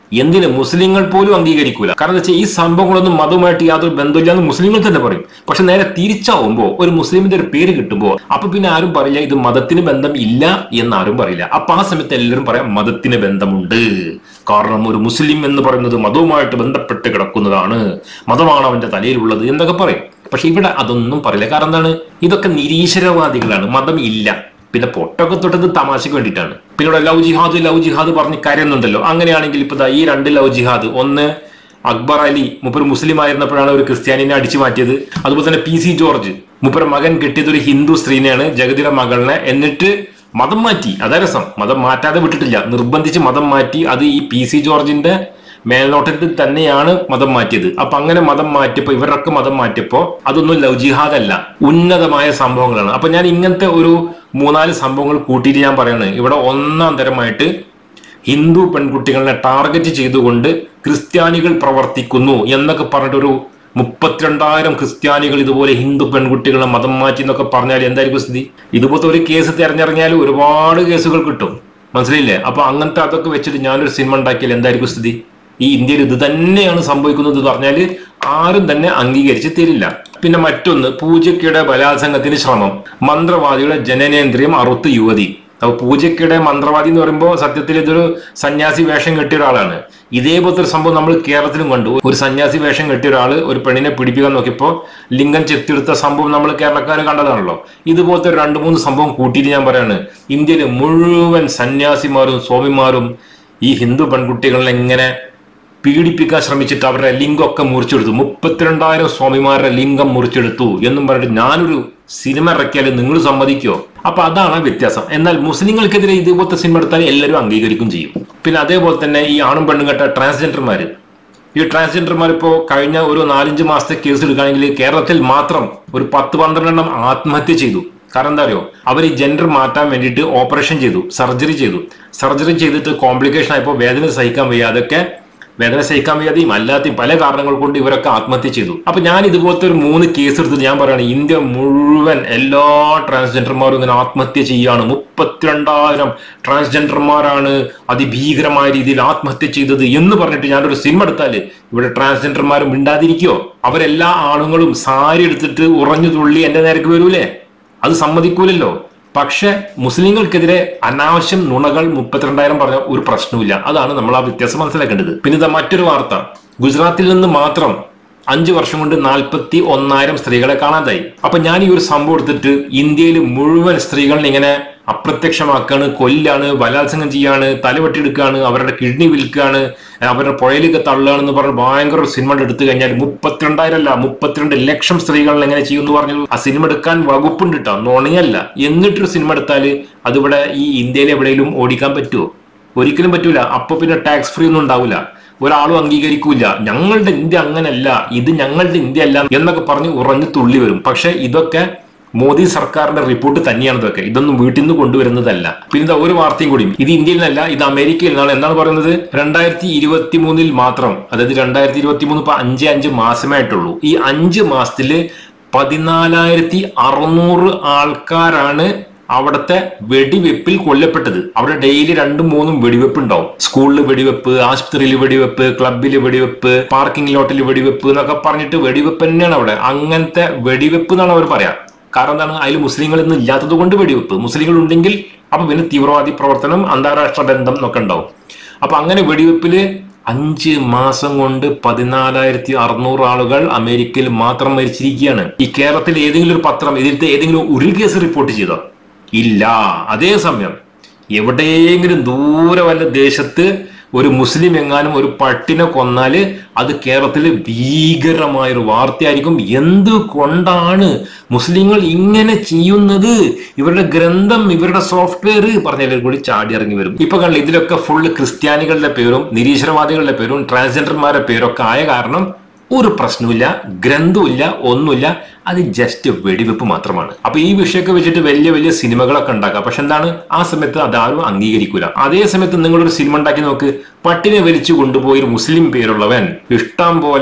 B: എന്തിന് മുസ്ലിങ്ങൾ പോലും അംഗീകരിക്കൂല കാരണം എന്താ വെച്ചാൽ ഈ സംഭവങ്ങളൊന്നും മതവുമായിട്ട് യാതൊരു ബന്ധമില്ല എന്ന് മുസ്ലിങ്ങൾ തന്നെ പറയും പക്ഷെ നേരെ തിരിച്ചാവുമ്പോ ഒരു മുസ്ലിമിന്റെ ഒരു പേര് കിട്ടുമ്പോ അപ്പൊ പിന്നെ ആരും പറയില്ല ഇത് മതത്തിന് ബന്ധം ഇല്ല എന്ന് ആരും പറയില്ല അപ്പൊ ആ സമയത്ത് എല്ലാവരും പറയാം മതത്തിന് ബന്ധമുണ്ട് കാരണം ഒരു മുസ്ലിം എന്ന് പറയുന്നത് മതവുമായിട്ട് ബന്ധപ്പെട്ട് കിടക്കുന്നതാണ് മതമാണ് അവന്റെ തലയിലുള്ളത് എന്നൊക്കെ പറയും പക്ഷെ ഇവിടെ അതൊന്നും പറയില്ല കാരണം എന്താണ് ഇതൊക്കെ നിരീശ്വരവാദികളാണ് മതം ഇല്ല പിന്നെ പൊട്ടൊക്കെ തൊട്ടത് തമാശക്ക് വേണ്ടിയിട്ടാണ് പിന്നെ ഇവിടെ ലവ് ജിഹാദ് ലവ് ജിഹാദ് പറഞ്ഞ് കരയുന്നുണ്ടല്ലോ അങ്ങനെയാണെങ്കിൽ ഇപ്പൊ ദാ ഈ രണ്ട് ലവ് ജിഹാദ് ഒന്ന് അക്ബർ അലി മുപ്പർ മുസ്ലിം ആയിരുന്നപ്പോഴാണ് ഒരു ക്രിസ്ത്യാനിനെ അടിച്ചു മാറ്റിയത് അതുപോലെ തന്നെ പി സി ജോർജ് മുപ്പർ മകൻ കെട്ടിയത് ഒരു ഹിന്ദു സ്ത്രീനെയാണ് ജഗതിയുടെ മകളിനെ എന്നിട്ട് മതം മാറ്റി അതാ രസം മതം മാറ്റാതെ വിട്ടിട്ടില്ല നിർബന്ധിച്ച് മതം മാറ്റി അത് ഈ പി സി ജോർജിന്റെ മേൽനോട്ടത്തിൽ തന്നെയാണ് മതം മാറ്റിയത് അപ്പൊ അങ്ങനെ മതം മാറ്റിയപ്പോ ഇവരൊക്കെ മതം മാറ്റിയപ്പോ അതൊന്നും ലവ് ജിഹാദ് അല്ല ഉന്നതമായ സംഭവങ്ങളാണ് അപ്പൊ ഞാൻ ഇങ്ങനത്തെ ഒരു മൂന്നാല് സംഭവങ്ങൾ കൂട്ടിയിട്ട് ഞാൻ പറയാണ് ഇവിടെ ഒന്നാം തരമായിട്ട് ഹിന്ദു പെൺകുട്ടികളെ ടാർഗറ്റ് ചെയ്തുകൊണ്ട് ക്രിസ്ത്യാനികൾ പ്രവർത്തിക്കുന്നു എന്നൊക്കെ പറഞ്ഞിട്ടൊരു മുപ്പത്തിരണ്ടായിരം ക്രിസ്ത്യാനികൾ ഇതുപോലെ ഹിന്ദു പെൺകുട്ടികളെ മതം മാറ്റി എന്നൊക്കെ പറഞ്ഞാൽ എന്തായിരിക്കും സ്ഥിതി ഇതുപോലത്തെ ഒരു കേസ് തിരഞ്ഞറിഞ്ഞാൽ ഒരുപാട് കേസുകൾ കിട്ടും മനസ്സിലായില്ലേ അപ്പൊ അങ്ങനത്തെ അതൊക്കെ വെച്ചിട്ട് ഞാനൊരു സിനിമ ഉണ്ടാക്കിയാൽ എന്തായിരിക്കും സ്ഥിതി ഈ ഇന്ത്യയിൽ ഇത് തന്നെയാണ് സംഭവിക്കുന്നത് എന്ന് പറഞ്ഞാൽ ആരും തന്നെ അംഗീകരിച്ച് തരില്ല പിന്നെ മറ്റൊന്ന് പൂജയ്ക്കിടെ ബലാത്സംഗത്തിന് ശ്രമം മന്ത്രവാദിയുടെ ജനനേന്ദ്രിയം അറുത്ത് യുവതി അപ്പൊ പൂജയ്ക്കിടെ മന്ത്രവാദി എന്ന് പറയുമ്പോൾ സത്യത്തിൽ ഇതൊരു സന്യാസി വേഷം കെട്ടിയ ഒരാളാണ് ഇതേപോലത്തെ ഒരു സംഭവം നമ്മൾ കേരളത്തിലും കണ്ടു ഒരു സന്യാസി വേഷം കെട്ടിയ ഒരാൾ ഒരു പെണ്ണിനെ പിടിപ്പിക്കാൻ നോക്കിയപ്പോൾ ലിംഗം ചെത്തിയെടുത്ത സംഭവം നമ്മൾ കേരളക്കാർ കണ്ടതാണല്ലോ ഇതുപോലത്തെ ഒരു രണ്ട് മൂന്ന് സംഭവം കൂട്ടിയിട്ട് ഞാൻ പറയാണ് ഇന്ത്യയിൽ മുഴുവൻ സന്യാസിമാരും സ്വാമിമാരും ഈ ഹിന്ദു പെൺകുട്ടികളെ എങ്ങനെ പീഡിപ്പിക്കാൻ ശ്രമിച്ചിട്ട് അവരുടെ ലിംഗമൊക്കെ മുറിച്ചെടുത്തു മുപ്പത്തിരണ്ടായിരം സ്വാമിമാരുടെ ലിംഗം മുറിച്ചെടുത്തു എന്നും പറഞ്ഞിട്ട് ഞാനൊരു സിനിമ ഇറക്കിയാൽ നിങ്ങൾ സമ്മതിക്കോ അപ്പൊ അതാണ് വ്യത്യാസം എന്നാൽ മുസ്ലിങ്ങൾക്കെതിരെ ഇതുപോലത്തെ സിനിമ എടുത്താൽ എല്ലാവരും അംഗീകരിക്കും ചെയ്യും പിന്നെ അതേപോലെ തന്നെ ഈ ആണും പെണ്ണും കെട്ട ട്രാൻസ്ജെൻഡർമാര് ഈ ട്രാൻസ്ജെൻഡർമാർ ഇപ്പോൾ കഴിഞ്ഞ ഒരു നാലഞ്ച് മാസത്തെ കേസ് എടുക്കുകയാണെങ്കിൽ കേരളത്തിൽ മാത്രം ഒരു പത്ത് പന്ത്രണ്ടെണ്ണം ആത്മഹത്യ ചെയ്തു കാരണം എന്താ അറിയോ അവർ ഈ ജെൻഡർ മാറ്റാൻ വേണ്ടിയിട്ട് ഓപ്പറേഷൻ ചെയ്തു സർജറി ചെയ്തു സർജറി ചെയ്തിട്ട് കോംപ്ലിക്കേഷൻ ആയപ്പോൾ വേദന സഹിക്കാൻ വയ്യാതൊക്കെ വേദന സഹിക്കാൻ വയ്യാതെയും അല്ലാതെയും പല കാരണങ്ങൾ കൊണ്ട് ഇവരൊക്കെ ആത്മഹത്യ ചെയ്തു അപ്പൊ ഞാൻ ഇതുപോലത്തെ ഒരു മൂന്ന് കേസ് എടുത്തിട്ട് ഞാൻ പറയുകയാണ് ഇന്ത്യ മുഴുവൻ എല്ലാ ട്രാൻസ്ജെൻഡർമാരും ഇങ്ങനെ ആത്മഹത്യ ചെയ്യാണ് മുപ്പത്തിരണ്ടായിരം ട്രാൻസ്ജെൻഡർമാരാണ് അതിഭീകരമായ രീതിയിൽ ആത്മഹത്യ ചെയ്തത് എന്ന് പറഞ്ഞിട്ട് ഞാനൊരു സിനിമ എടുത്താല് ഇവിടെ ട്രാൻസ്ജെൻഡർമാരും മിണ്ടാതിരിക്കോ അവരെല്ലാ ആണുങ്ങളും സാരി എടുത്തിട്ട് ഉറഞ്ഞു തുള്ളി എന്റെ നേരക്ക് വരൂലേ അത് സമ്മതിക്കൂലല്ലോ പക്ഷെ മുസ്ലിങ്ങൾക്കെതിരെ അനാവശ്യം നുണകൾ മുപ്പത്തിരണ്ടായിരം പറഞ്ഞ ഒരു പ്രശ്നവുമില്ല അതാണ് നമ്മൾ ആ വ്യത്യാസം മനസ്സിലാക്കേണ്ടത് പിന്നെ ഇതാ മറ്റൊരു വാർത്ത ഗുജറാത്തിൽ നിന്ന് മാത്രം അഞ്ചു വർഷം കൊണ്ട് നാൽപ്പത്തി ഒന്നായിരം സ്ത്രീകളെ കാണാതായി അപ്പൊ ഞാൻ ഈ ഒരു സംഭവം എടുത്തിട്ട് ഇന്ത്യയിൽ മുഴുവൻ സ്ത്രീകളെ ഇങ്ങനെ അപ്രത്യക്ഷമാക്കാണ് കൊല്ലാണ് ബലാത്സംഗം ചെയ്യാണ് തലവെട്ടിയെടുക്കുകയാണ് അവരുടെ കിഡ്നി വിൽക്കുകയാണ് അവരുടെ പുഴയിലേക്ക് തള്ളുകയാണെന്ന് പറഞ്ഞ് ഭയങ്കര ഒരു സിനിമ എടുത്തു കഴിഞ്ഞാൽ മുപ്പത്തിരണ്ടായിരം അല്ല മുപ്പത്തിരണ്ട് ലക്ഷം സ്ത്രീകൾ എങ്ങനെ ചെയ്യുമെന്ന് പറഞ്ഞു ആ സിനിമ എടുക്കാൻ വകുപ്പുണ്ട് കേട്ടോ നോണിയല്ല എന്നിട്ടൊരു സിനിമ എടുത്താൽ അതിവിടെ ഈ ഇന്ത്യയിൽ എവിടെയെങ്കിലും ഓടിക്കാൻ പറ്റുമോ ഒരിക്കലും പറ്റൂല അപ്പൊ പിന്നെ ടാക്സ് ഫ്രീ ഒന്നും ഉണ്ടാവില്ല ഒരാളും അംഗീകരിക്കൂല ഞങ്ങളുടെ ഇന്ത്യ അങ്ങനല്ല ഇത് ഞങ്ങളുടെ ഇന്ത്യ അല്ല എന്നൊക്കെ പറഞ്ഞ് ഉറഞ്ഞു തുള്ളി വരും പക്ഷെ ഇതൊക്കെ മോദി സർക്കാരിന്റെ റിപ്പോർട്ട് തന്നെയാണ് ഇതൊക്കെ ഇതൊന്നും വീട്ടിൽ നിന്ന് കൊണ്ടുവരുന്നതല്ല പിന്നെ ഇതാ ഒരു വാർത്തയും കൂടി ഇത് ഇന്ത്യയിൽ നിന്നല്ല ഇത് അമേരിക്കയിൽ നിന്നാണ് എന്താണ് പറയുന്നത് രണ്ടായിരത്തി ഇരുപത്തി മൂന്നിൽ മാത്രം അതായത് രണ്ടായിരത്തി ഇരുപത്തി മൂന്ന് ഇപ്പൊ അഞ്ച് അഞ്ച് മാസമായിട്ടുള്ളൂ ഈ അഞ്ച് മാസത്തില് പതിനാലായിരത്തി അറുന്നൂറ് ആൾക്കാരാണ് അവിടുത്തെ വെടിവെപ്പിൽ കൊല്ലപ്പെട്ടത് അവിടെ ഡെയിലി രണ്ടും മൂന്നും വെടിവെപ്പ് ഉണ്ടാവും സ്കൂളിൽ വെടിവെപ്പ് ആശുപത്രിയിൽ വെടിവെപ്പ് ക്ലബിൽ വെടിവെപ്പ് പാർക്കിംഗ് ലോട്ടിൽ വെടിവെപ്പ് എന്നൊക്കെ പറഞ്ഞിട്ട് വെടിവെപ്പ് തന്നെയാണ് അവിടെ അങ്ങനത്തെ വെടിവെപ്പ് എന്നാണ് അവർ പറയാ കാരണം എന്താണ് അതിൽ മുസ്ലിങ്ങൾ ഇന്ന് ഇല്ലാത്തത് കൊണ്ട് വെടിവെപ്പ് മുസ്ലിങ്ങൾ ഉണ്ടെങ്കിൽ അപ്പൊ പിന്നെ തീവ്രവാദി പ്രവർത്തനം അന്താരാഷ്ട്ര ബന്ധം എന്നൊക്കെ ഉണ്ടാവും അപ്പൊ അങ്ങനെ വെടിവെപ്പില് അഞ്ച് മാസം കൊണ്ട് പതിനാലായിരത്തി അറുന്നൂറ് ആളുകൾ അമേരിക്കയിൽ മാത്രം മരിച്ചിരിക്കുകയാണ് ഈ കേരളത്തിൽ ഏതെങ്കിലും ഒരു പത്രം ഇതിലത്തെ ഏതെങ്കിലും ഒരു കേസ് റിപ്പോർട്ട് ചെയ്തോ ഇല്ല അതേസമയം എവിടെയെങ്കിലും ദൂരെ വല്ല ദേശത്ത് ഒരു മുസ്ലിം എങ്ങാനും ഒരു പട്ടിനെ കൊന്നാല് അത് കേരളത്തിൽ ഭീകരമായ ഒരു വാർത്തയായിരിക്കും എന്ത് കൊണ്ടാണ് മുസ്ലിങ്ങൾ ഇങ്ങനെ ചെയ്യുന്നത് ഇവരുടെ ഗ്രന്ഥം ഇവരുടെ സോഫ്റ്റ്വെയർ പറഞ്ഞാലും കൂടി ചാടി ഇറങ്ങി വരും ഇപ്പൊ കണ്ടില്ല ഇതിലൊക്കെ ഫുള്ള് ക്രിസ്ത്യാനികളുടെ പേരും നിരീശ്വരവാദികളുടെ പേരും ട്രാൻസ്ജെൻഡർമാരുടെ പേരൊക്കെ ആയ കാരണം ഒരു പ്രശ്നമില്ല ഗ്രന്ഥമില്ല ഒന്നുമില്ല അത് ജസ്റ്റ് വെടിവെപ്പ് മാത്രമാണ് അപ്പൊ ഈ വിഷയമൊക്കെ വെച്ചിട്ട് വലിയ വലിയ സിനിമകളൊക്കെ ഉണ്ടാക്കാം പക്ഷെ എന്താണ് ആ സമയത്ത് അതാരും അംഗീകരിക്കൂല അതേ സമയത്ത് നിങ്ങളൊരു സിനിമ ഉണ്ടാക്കി നോക്ക് പട്ടിനെ വലിച്ചു കൊണ്ടുപോയി ഒരു മുസ്ലിം പേരുള്ളവൻ ഇഷ്ടം പോലെ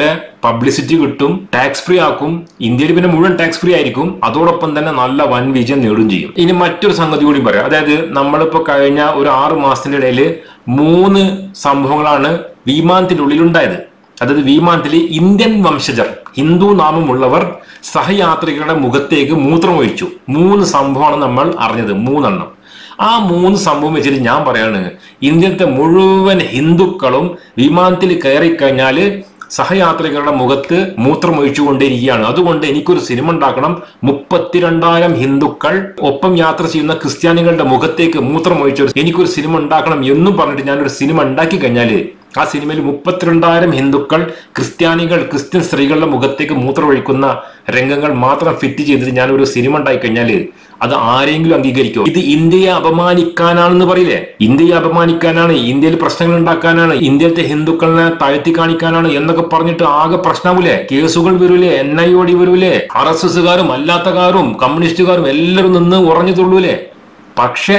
B: പബ്ലിസിറ്റി കിട്ടും ടാക്സ് ഫ്രീ ആക്കും ഇന്ത്യയിൽ പിന്നെ മുഴുവൻ ടാക്സ് ഫ്രീ ആയിരിക്കും അതോടൊപ്പം തന്നെ നല്ല വൻ വിജയം നേടും ചെയ്യും ഇനി മറ്റൊരു സംഗതി കൂടി പറയാം അതായത് നമ്മളിപ്പോ കഴിഞ്ഞ ഒരു ആറ് മാസത്തിന്റെ ഇടയിൽ മൂന്ന് സംഭവങ്ങളാണ് വിമാനത്തിന്റെ ഉള്ളിലുണ്ടായത് അതായത് വിമാനത്തിൽ ഇന്ത്യൻ വംശജർ ഹിന്ദു നാമമുള്ളവർ സഹയാത്രികരുടെ മുഖത്തേക്ക് മൂത്രമൊഴിച്ചു മൂന്ന് സംഭവമാണ് നമ്മൾ അറിഞ്ഞത് മൂന്നെണ്ണം ആ മൂന്ന് സംഭവം വെച്ചിട്ട് ഞാൻ പറയാണ് ഇന്ത്യത്തെ മുഴുവൻ ഹിന്ദുക്കളും വിമാനത്തിൽ കയറി കഴിഞ്ഞാൽ സഹയാത്രികരുടെ മുഖത്ത് മൂത്രമൊഴിച്ചുകൊണ്ടേയിരിക്കുകയാണ് അതുകൊണ്ട് എനിക്കൊരു സിനിമ ഉണ്ടാക്കണം മുപ്പത്തിരണ്ടായിരം ഹിന്ദുക്കൾ ഒപ്പം യാത്ര ചെയ്യുന്ന ക്രിസ്ത്യാനികളുടെ മുഖത്തേക്ക് മൂത്രമൊഴിച്ചു എനിക്കൊരു സിനിമ ഉണ്ടാക്കണം എന്നും പറഞ്ഞിട്ട് ഞാനൊരു സിനിമ ഉണ്ടാക്കി കഴിഞ്ഞാല് ആ സിനിമയിൽ മുപ്പത്തിരണ്ടായിരം ഹിന്ദുക്കൾ ക്രിസ്ത്യാനികൾ ക്രിസ്ത്യൻ സ്ത്രീകളുടെ മുഖത്തേക്ക് മൂത്രമൊഴിക്കുന്ന രംഗങ്ങൾ മാത്രം ഫിറ്റ് ചെയ്തിട്ട് ഞാൻ ഒരു സിനിമ ഉണ്ടായി കഴിഞ്ഞാല് അത് ആരെങ്കിലും അംഗീകരിക്കും ഇത് ഇന്ത്യയെ അപമാനിക്കാനാണെന്ന് പറയില്ലേ ഇന്ത്യയെ അപമാനിക്കാനാണ് ഇന്ത്യയിൽ പ്രശ്നങ്ങൾ ഉണ്ടാക്കാനാണ് ഇന്ത്യയിലത്തെ ഹിന്ദുക്കളെ താഴ്ത്തി കാണിക്കാനാണ് എന്നൊക്കെ പറഞ്ഞിട്ട് ആകെ പ്രശ്നമാവൂലേ കേസുകൾ വരൂലേ എൻ ഐ ഒ ഡി വരൂലേ ആർ എസ് എസുകാരും അല്ലാത്തകാരും കമ്മ്യൂണിസ്റ്റുകാരും എല്ലാവരും നിന്ന് ഉറഞ്ഞു തുള്ളൂലേ പക്ഷേ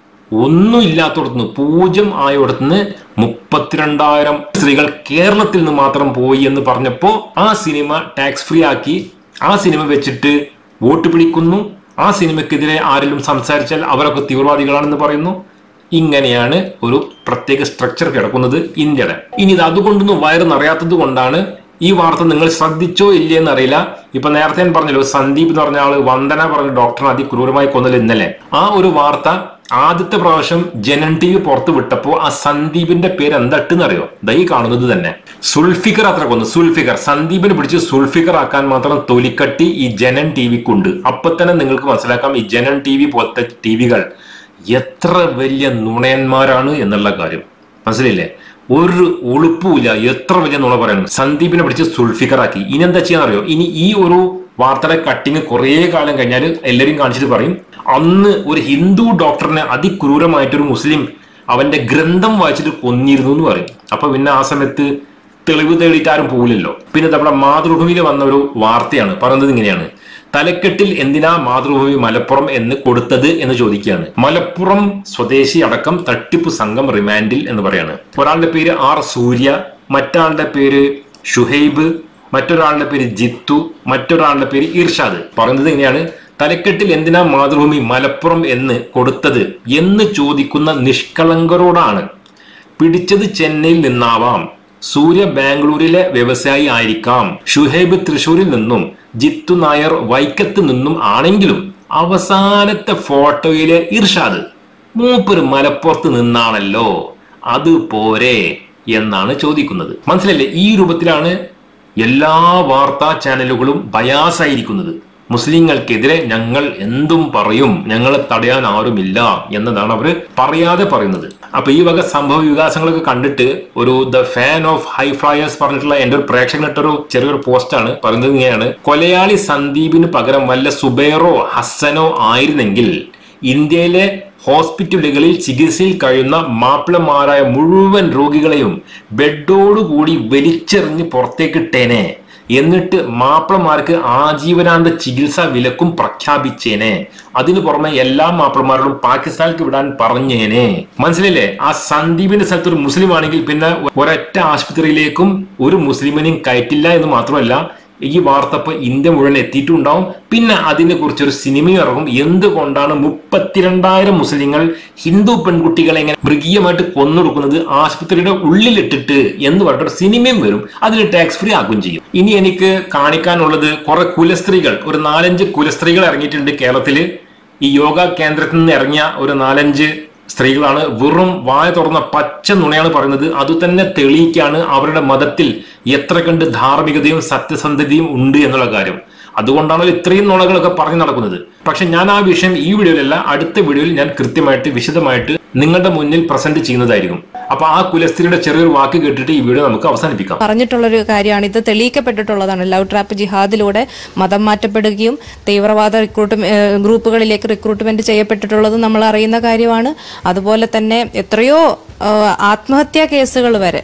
B: ഒന്നും ഇല്ലാത്തടത്തുനിന്ന് പൂജ്യം ആയിടത്തുനിന്ന് മുപ്പത്തിരണ്ടായിരം സ്ത്രീകൾ കേരളത്തിൽ നിന്ന് മാത്രം പോയി എന്ന് പറഞ്ഞപ്പോ ആ സിനിമ ടാക്സ് ഫ്രീ ആക്കി ആ സിനിമ വെച്ചിട്ട് വോട്ട് പിടിക്കുന്നു ആ സിനിമക്കെതിരെ ആരെങ്കിലും സംസാരിച്ചാൽ അവരൊക്കെ തീവ്രവാദികളാണെന്ന് പറയുന്നു ഇങ്ങനെയാണ് ഒരു പ്രത്യേക സ്ട്രക്ചർ കിടക്കുന്നത് ഇന്ത്യയുടെ ഇനി ഇത് അതുകൊണ്ടൊന്നും വയറ് നിറയാത്തത് കൊണ്ടാണ് ഈ വാർത്ത നിങ്ങൾ ശ്രദ്ധിച്ചോ ഇല്ലേ എന്നറിയില്ല ഇപ്പൊ നേരത്തെ ഞാൻ പറഞ്ഞല്ലോ സന്ദീപ് എന്ന് പറഞ്ഞ ആള് വന്ദന പറഞ്ഞ ഡോക്ടറിനെ അതിക്രൂരമായി കൊന്നല് ഇന്നലെ ആ ഒരു വാർത്ത ആദ്യത്തെ പ്രാവശ്യം ജനൻ ടി വി പുറത്ത് വിട്ടപ്പോ ആ സന്ദീപിന്റെ പേര് എന്താട്ടെന്ന് അറിയോ ദൈ കാണുന്നത് തന്നെ സുൽഫിക്കർ അത്ര കൊന്നു സുൽഫിക്കർ സന്ദീപിനെ പിടിച്ച് സുൽഫിക്കർ ആക്കാൻ മാത്രം തൊലിക്കട്ടി ഈ ജനൻ ടി വിക്കുണ്ട് അപ്പൊ തന്നെ നിങ്ങൾക്ക് മനസ്സിലാക്കാം ഈ ജനൻ ടി വി പോലത്തെ ടി വികൾ എത്ര വലിയ നുണയന്മാരാണ് എന്നുള്ള കാര്യം മനസ്സിലില്ലേ ഒരു ഉളുപ്പുമില്ല എത്ര വലിയ നുണ പറയണം സന്ദീപിനെ പിടിച്ച് സുൾഫിക്കറാക്കി ഇനി എന്താ ചെയ്യാന്നറിയോ ഇനി ഈ ഒരു വാർത്തയുടെ കട്ടിങ് കുറേ കാലം കഴിഞ്ഞാൽ എല്ലാവരും കാണിച്ചിട്ട് പറയും അന്ന് ഒരു ഹിന്ദു ഡോക്ടറിനെ അതിക്രൂരമായിട്ടൊരു മുസ്ലിം അവന്റെ ഗ്രന്ഥം വായിച്ചിട്ട് കൊന്നിരുന്നു എന്ന് പറയും അപ്പൊ പിന്നെ ആ സമയത്ത് തെളിവ് തേടിയിട്ട് ആരും പോകില്ലല്ലോ പിന്നെ നമ്മുടെ മാതൃഭൂമിയിൽ വന്ന ഒരു വാർത്തയാണ് പറയുന്നത് ഇങ്ങനെയാണ് തലക്കെട്ടിൽ എന്തിനാ മാതൃഭൂമി മലപ്പുറം എന്ന് കൊടുത്തത് എന്ന് ചോദിക്കുകയാണ് മലപ്പുറം സ്വദേശി അടക്കം തട്ടിപ്പ് സംഘം റിമാൻഡിൽ എന്ന് പറയാണ് ഒരാളുടെ പേര് ആർ സൂര്യ മറ്റാളുടെ പേര് ഷുഹൈബ് മറ്റൊരാളുടെ പേര് ജിത്തു മറ്റൊരാളുടെ പേര് ഇർഷാദ് പറയുന്നത് ഇങ്ങനെയാണ് തലക്കെട്ടിൽ എന്തിനാ മാതൃഭൂമി മലപ്പുറം എന്ന് കൊടുത്തത് എന്ന് ചോദിക്കുന്ന നിഷ്കളങ്കരോടാണ് പിടിച്ചത് ചെന്നൈയിൽ നിന്നാവാം സൂര്യ ബാംഗ്ലൂരിലെ വ്യവസായി ആയിരിക്കാം ഷുഹൈബ് തൃശൂരിൽ നിന്നും ജിത്തു നായർ വൈക്കത്ത് നിന്നും ആണെങ്കിലും അവസാനത്തെ ഫോട്ടോയിലെ ഇർഷാദ് മൂപ്പര് മലപ്പുറത്ത് നിന്നാണല്ലോ അത് പോരെ എന്നാണ് ചോദിക്കുന്നത് മനസ്സിലല്ലേ ഈ രൂപത്തിലാണ് എല്ലാ വാർത്താ ചാനലുകളും ബയാസായിരിക്കുന്നത് മുസ്ലിങ്ങൾക്കെതിരെ ഞങ്ങൾ എന്തും പറയും ഞങ്ങളെ തടയാൻ ആരുമില്ല എന്നതാണ് അവർ പറയാതെ പറയുന്നത് അപ്പൊ ഈ വക സംഭവ വികാസങ്ങളൊക്കെ കണ്ടിട്ട് ഒരു the fan of high flyers പറഞ്ഞിട്ടുള്ള എന്റെ ഒരു പ്രേക്ഷകനിട്ടൊരു ചെറിയൊരു പോസ്റ്റാണ് പറയുന്നത് ഇങ്ങനെയാണ് കൊലയാളി സന്ദീപിന് പകരം വല്ല സുബൈറോ ഹസനോ ആയിരുന്നെങ്കിൽ ഇന്ത്യയിലെ ഹോസ്പിറ്റലുകളിൽ ചികിത്സയിൽ കഴിയുന്ന മാപ്പിളമാരായ മുഴുവൻ രോഗികളെയും ബെഡോടുകൂടി വലിച്ചെറിഞ്ഞ് പുറത്തേക്കിട്ടേനെ എന്നിട്ട് മാപ്പിളമാർക്ക് ആജീവനാന്ത ചികിത്സാ വിലക്കും പ്രഖ്യാപിച്ചേനെ അതിനു പുറമെ എല്ലാ മാപ്പിളമാരോടും പാകിസ്ഥാനിലേക്ക് വിടാൻ പറഞ്ഞേനെ മനസ്സിലല്ലേ ആ സന്ദീപിന്റെ സ്ഥലത്ത് ഒരു മുസ്ലിം ആണെങ്കിൽ പിന്നെ ഒരൊറ്റ ആശുപത്രിയിലേക്കും ഒരു മുസ്ലിമിനെയും കയറ്റില്ല എന്ന് മാത്രമല്ല ഈ വാർത്ത ഇപ്പൊ ഇന്ത്യ മുഴുവൻ എത്തിയിട്ടുണ്ടാവും പിന്നെ അതിനെ കുറിച്ച് ഒരു സിനിമയും ഇറങ്ങും എന്തുകൊണ്ടാണ് മുപ്പത്തിരണ്ടായിരം മുസ്ലിങ്ങൾ ഹിന്ദു പെൺകുട്ടികളെ എങ്ങനെ മൃഗീയമായിട്ട് കൊന്നൊടുക്കുന്നത് ആശുപത്രിയുടെ ഉള്ളിലിട്ടിട്ട് എന്ന് പറഞ്ഞിട്ട് സിനിമയും വരും അതിൽ ടാക്സ് ഫ്രീ ആക്കുകയും ചെയ്യും ഇനി എനിക്ക് കാണിക്കാനുള്ളത് കുറെ കുലസ്ത്രീകൾ ഒരു നാലഞ്ച് കുലസ്ത്രീകൾ ഇറങ്ങിയിട്ടുണ്ട് കേരളത്തില് ഈ യോഗ കേന്ദ്രത്തിൽ നിന്ന് ഇറങ്ങിയ ഒരു നാലഞ്ച് സ്ത്രീകളാണ് വെറും വായ തുറന്ന പച്ച നുണയാണ് പറയുന്നത് അത് തന്നെ തെളിയിക്കാണ് അവരുടെ മതത്തിൽ എത്ര കണ്ട് ധാർമ്മികതയും സത്യസന്ധതയും ഉണ്ട് എന്നുള്ള കാര്യം അതുകൊണ്ടാണ് ഇത്രയും നുണകളൊക്കെ പറഞ്ഞു നടക്കുന്നത് പക്ഷെ ഞാൻ ആ വിഷയം ഈ വീഡിയോയിലല്ല അടുത്ത വീഡിയോയിൽ ഞാൻ കൃത്യമായിട്ട് വിശദമായിട്ട് നിങ്ങളുടെ മുന്നിൽ പ്രസന്റ് ചെയ്യുന്നതായിരിക്കും അപ്പൊ ആ കുലസ്ത്രീയുടെ ചെറിയൊരു വാക്ക് കേട്ടിട്ട് ഈ വീഡിയോ നമുക്ക് അവസാനിപ്പിക്കാം
A: പറഞ്ഞിട്ടുള്ളൊരു കാര്യമാണ് ഇത് തെളിയിക്കപ്പെട്ടിട്ടുള്ളതാണ് ലവ് ട്രാപ്പ് ജിഹാദിലൂടെ മതം മാറ്റപ്പെടുകയും തീവ്രവാദ റിക്രൂട്ട് ഗ്രൂപ്പുകളിലേക്ക് റിക്രൂട്ട്മെന്റ് ചെയ്യപ്പെട്ടിട്ടുള്ളത് നമ്മൾ അറിയുന്ന കാര്യമാണ് അതുപോലെ തന്നെ എത്രയോ ആ, ആത്മഹത്യാ കേസുകൾ വരെ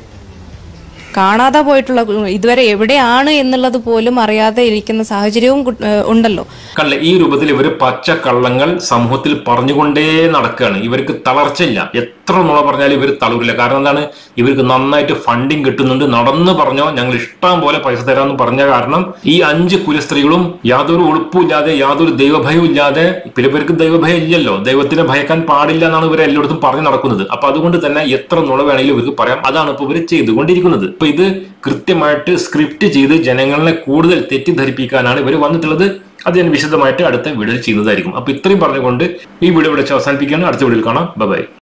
A: കാണാതെ പോയിട്ടുള്ള ഇതുവരെ എവിടെയാണ് എന്നുള്ളത് പോലും അറിയാതെ ഇരിക്കുന്ന സാഹചര്യവും കു- ഏ, ഉണ്ടല്ലോ
B: കള്ള ഈ രൂപത്തിൽ ഇവര് പച്ച കള്ളങ്ങൾ സമൂഹത്തിൽ പറഞ്ഞുകൊണ്ടേ നടക്കുകയാണ് ഇവർക്ക് തളർച്ചയില്ല എത്ര നുണ പറഞ്ഞാലും ഇവർ തളരില്ല കാരണം എന്താണ് ഇവർക്ക് നന്നായിട്ട് ഫണ്ടിങ് കിട്ടുന്നുണ്ട് നടന്ന് പറഞ്ഞോ ഞങ്ങൾ ഇഷ്ടം പോലെ പൈസ തരാമെന്ന് പറഞ്ഞ കാരണം ഈ അഞ്ച് കുലസ്ത്രീകളും യാതൊരു ഉളുപ്പുമില്ലാതെ യാതൊരു ദൈവഭയവും ഇല്ലാതെ പിന്നെ ഇവർക്ക് ദൈവഭയം ഇല്ലല്ലോ ദൈവത്തിനെ ഭയക്കാൻ പാടില്ല എന്നാണ് ഇവർ എല്ലായിടത്തും പറഞ്ഞു നടക്കുന്നത് അപ്പൊ അതുകൊണ്ട് തന്നെ എത്ര നുണ വേണമെങ്കിലും ഇവർക്ക് പറയാം അതാണ് ഇപ്പൊ ഇവർ ചെയ്തുകൊണ്ടിരിക്കുന്നത് ഇപ്പൊ ഇത് കൃത്യമായിട്ട് സ്ക്രിപ്റ്റ് ചെയ്ത് ജനങ്ങളെ കൂടുതൽ തെറ്റിദ്ധരിപ്പിക്കാനാണ് ഇവർ വന്നിട്ടുള്ളത് അത് ഞാൻ വിശദമായിട്ട് അടുത്ത വീഡിയോയിൽ ചെയ്യുന്നതായിരിക്കും അപ്പൊ ഇത്രയും പറഞ്ഞുകൊണ്ട് ഈ വീഡിയോ ഇവിടെ വെച്ച് അവസാനിപ്പിക്കുകയാണ് അടുത്ത വീഡിയോയിൽ കാണാം ബൈ